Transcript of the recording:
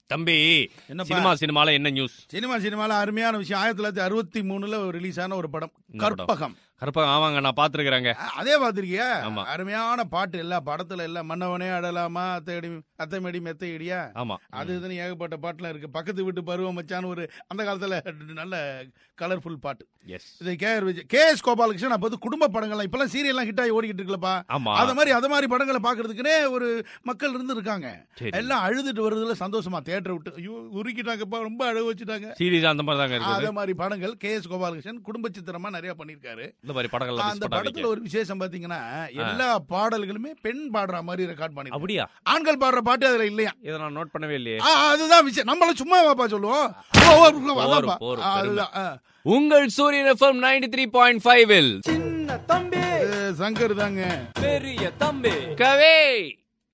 தம்பி என்னப்பா? சினிமா சினிமால என்ன நியூஸ் சினிமா சினிமால அருமையான விஷயம் ஆயிரத்தி தொள்ளாயிரத்தி அறுபத்தி மூணுல ரிலீஸ் ஆன ஒரு படம் என்ன படம்? கற்பகம் கருப்பா ஆமாங்க நான் பாத்துருக்கேங்க அ- அதே பாத்திருக்கியா ஆமா. அருமையான பாட்டு எல்லா படத்துல எல்லாம் மன்னவனே அடலாமா அத்தையடி அத்தைமடி மெத்தை இடியா ஆமா அது இதுன்னு ஏகப்பட்ட பாட்டுலாம் இருக்கு பக்கத்து வீட்டு பருவம் மச்சான்னு ஒரு அந்த காலத்துல நல்ல கலர்ஃபுல் பாட்டு எஸ் இது K R Vijay K S Gopalakrishnan அப்போ வந்து குடும்ப படங்கள்லாம் இப்பெல்லாம் சீரியல்லாம் ஹிட் ஆகி ஓடிக்கிட்டு இருக்குல்லப்பா ஆமா அத மாதிரி அத மாதிரி படங்களை பாக்குறதுக்குனே ஒரு மக்கள் இருந்து இருக்காங்க சரி எல்லாம் அழுதுட்டு வருதுல சந்தோஷமா தியேட்டர் விட்டு ஐயோ உருக்கிட்டாங்கப்பா ரொம்ப அழுக வச்சுட்டாங்க சீரியஸ் அந்த மாதிரி தாங்க இருக்குது அத மாதிரி படங்கள் கே எஸ் கோபாலகிருஷ்ணன் குடும்ப சித்திரமா நிறைய பண்ணிருக்காரு இந்த மாதிரி படங்கள்லாம் அந்த மிஸ் பண்ணாதீங்க படத்துல ஒரு விசேஷம் பாத்தீங்கன்னா எல்லா பாடல்களுமே பெண் பாடுற மாதிரி ரெக்கார்ட் பண்ணி அப்படியா ஆண்கள் பாடுற பாட்டு அதுல இல்லையா இதை நான் நோட் பண்ணவே இல்லையே ஆ, அதுதான் விஷயம் நம்மள சும்மா வாப்பா சொல்லுவோம் ஓ, ஓ, ஓ, அதான்ப்பா. போரும், ஆ, பெருமை. அதுதான் ஆ. உங்கள் Suryan FM ninety three point five சின்ன தம்பி இது சங்கர் தாங்க பெரிய தம்பி கவே